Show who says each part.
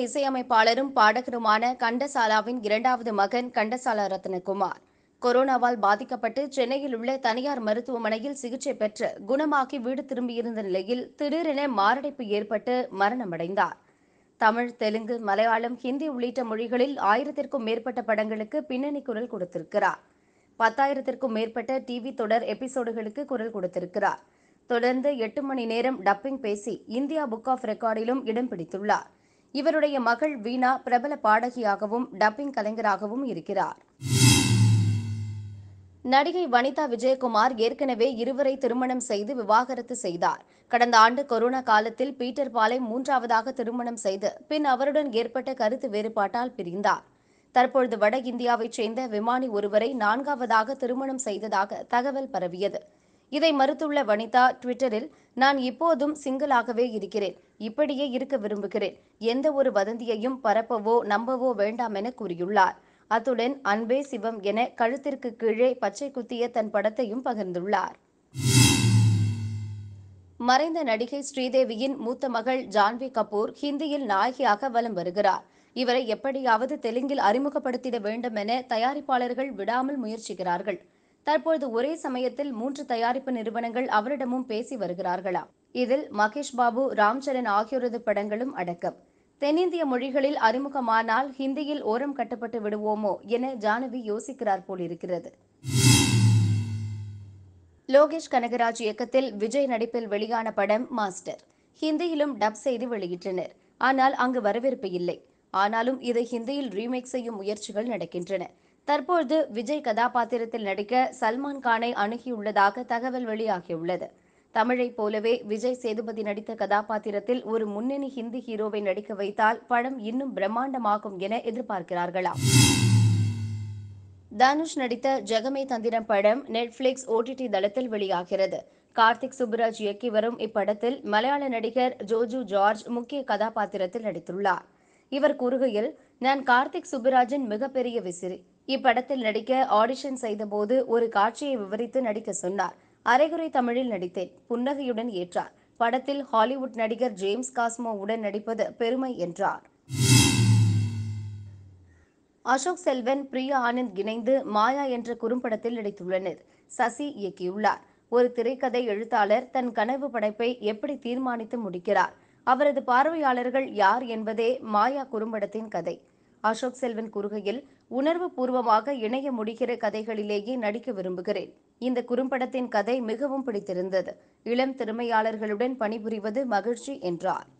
Speaker 1: இசையமைப்பாளரும் பாடகருமான கண்டசாலாவின் இரண்டாவது மகன் கண்டசாலா ரத்னகுமார் கொரோனாவால் பாதிக்கப்பட்டு சென்னையில் உள்ள தனியார் மருத்துவமனையில் சிகிச்சை பெற்று குணமாகி வீடு திரும்பியிருந்த நிலையில் திடீரென மாரடைப்பு ஏற்பட்டு மரணமடைந்தார் தமிழ் தெலுங்கு மலையாளம் ஹிந்தி உள்ளிட்ட மொழிகளில் ஆயிரத்திற்கும் மேற்பட்ட படங்களுக்கு பின்னணி குரல் கொடுத்திருக்கிறார் பத்தாயிரத்திற்கும் மேற்பட்ட டிவி தொடர் எபிசோடுகளுக்கு குரல் கொடுத்திருக்கிறார் தொடர்ந்து எட்டு மணி நேரம் டப்பிங் பேசி இந்தியா புக் ஆஃப் ரெக்கார்டிலும் இடம் பிடித்துள்ளார் இவருடைய மகள் வீணா பிரபல பாடகியாகவும் டப்பிங் கலைஞராகவும் இருக்கிறார் நடிகை வனிதா விஜயகுமார் ஏற்கனவே இருவரை திருமணம் செய்து விவாகரத்து செய்தார் கடந்த ஆண்டு கொரோனா காலத்தில் பீட்டர் பாலை மூன்றாவதாக திருமணம் செய்து பின் அவருடன் ஏற்பட்ட கருத்து வேறுபாட்டால் பிரிந்தார் தற்பொழுது வட இந்தியாவைச் சேர்ந்த விமானி ஒருவரை நான்காவதாக திருமணம் செய்ததாக தகவல் பரவியது இதை மறுத்துள்ள வனிதா ட்விட்டரில் நான் இப்போதும் சிங்கிளாகவே இருக்கிறேன் இப்படியே இருக்க விரும்புகிறேன் எந்த ஒரு வதந்தியையும் பரப்பவோ நம்பவோ வேண்டாம் என கூறியுள்ளார் அத்துடன் அன்பே சிவம் என கழுத்திற்கு கீழே பச்சை குத்திய தன் படத்தையும் பகிர்ந்துள்ளார் மறைந்த நடிகை ஸ்ரீதேவியின் மூத்த மகள் ஜான்வி கபூர் ஹிந்தியில் நாயகியாக வலம் வருகிறார் இவரை எப்படியாவது தெலுங்கில் அறிமுகப்படுத்திட வேண்டும் என தயாரிப்பாளர்கள் விடாமல் முயற்சிக்கிறார்கள் தற்பொழுது ஒரே சமயத்தில் மூன்று தயாரிப்பு நிறுவனங்கள் அவரிடமும் பேசி வருகிறார்களாம் இதில் மகேஷ் பாபு ராம்சரண் ஆகியோரது படங்களும் அடக்கம் தென்னிந்திய மொழிகளில் அறிமுகமானால் ஹிந்தியில் ஓரம் கட்டப்பட்டு விடுவோமோ என ஜானவி யோசிக்கிறார் போல் இருக்கிறது லோகேஷ் கனகராஜ் இயக்கத்தில் விஜய் நடிப்பில் வெளியான படம் மாஸ்டர் ஹிந்தியிலும் டப் செய்து வெளியிட்டனர் ஆனால் அங்கு வரவேற்பு இல்லை ஆனாலும் இதை ஹிந்தியில் ரீமேக் செய்யும் முயற்சிகள் நடக்கின்றன தற்பொழுது விஜய் கதாபாத்திரத்தில் நடிக்க சல்மான் கானை அணுகியுள்ளதாக தகவல் வெளியாகியுள்ளது தமிழைப் போலவே விஜய் சேதுபதி நடித்த கதாபாத்திரத்தில் ஒரு முன்னணி ஹிந்தி ஹீரோவை நடிக்க வைத்தால் படம் இன்னும் பிரம்மாண்டமாகும் என எதிர்பார்க்கிறார்களாம் தனுஷ் நடித்த ஜெகமே தந்திரம் படம் நெட்ஃபிளிக்ஸ் ஓடிடி தளத்தில் வெளியாகிறது கார்த்திக் சுப்புராஜ் இயக்கி வரும் இப்படத்தில் மலையாள நடிகர் ஜோஜு ஜார்ஜ் முக்கிய கதாபாத்திரத்தில் நடித்துள்ளார் இவர் கூறுகையில் நான் கார்த்திக் சுப்புராஜின் மிகப்பெரிய விசிறி இப்படத்தில் நடிக்க ஆடிஷன் செய்தபோது ஒரு காட்சியை விவரித்து நடிக்க சொன்னார் அரைகுறை தமிழில் நடித்தேன் புன்னகையுடன் ஏற்றார் படத்தில் ஹாலிவுட் நடிகர் ஜேம்ஸ் காஸ்மோ உடன் நடிப்பது பெருமை என்றார் அசோக் செல்வன் பிரியா ஆனந்த் இணைந்து மாயா என்ற குறும்படத்தில் நடித்துள்ளனர் சசி இயக்கியுள்ளார் ஒரு திரைக்கதை எழுத்தாளர் தன் கனவு படைப்பை எப்படி தீர்மானித்து முடிக்கிறார் அவரது பார்வையாளர்கள் யார் என்பதே மாயா குறும்படத்தின் கதை அசோக் செல்வன் கூறுகையில் உணர்வு பூர்வமாக இணைய முடிகிற கதைகளிலேயே நடிக்க விரும்புகிறேன் இந்த குறும்படத்தின் கதை மிகவும் பிடித்திருந்தது இளம் திறமையாளர்களுடன் பணிபுரிவது மகிழ்ச்சி என்றார்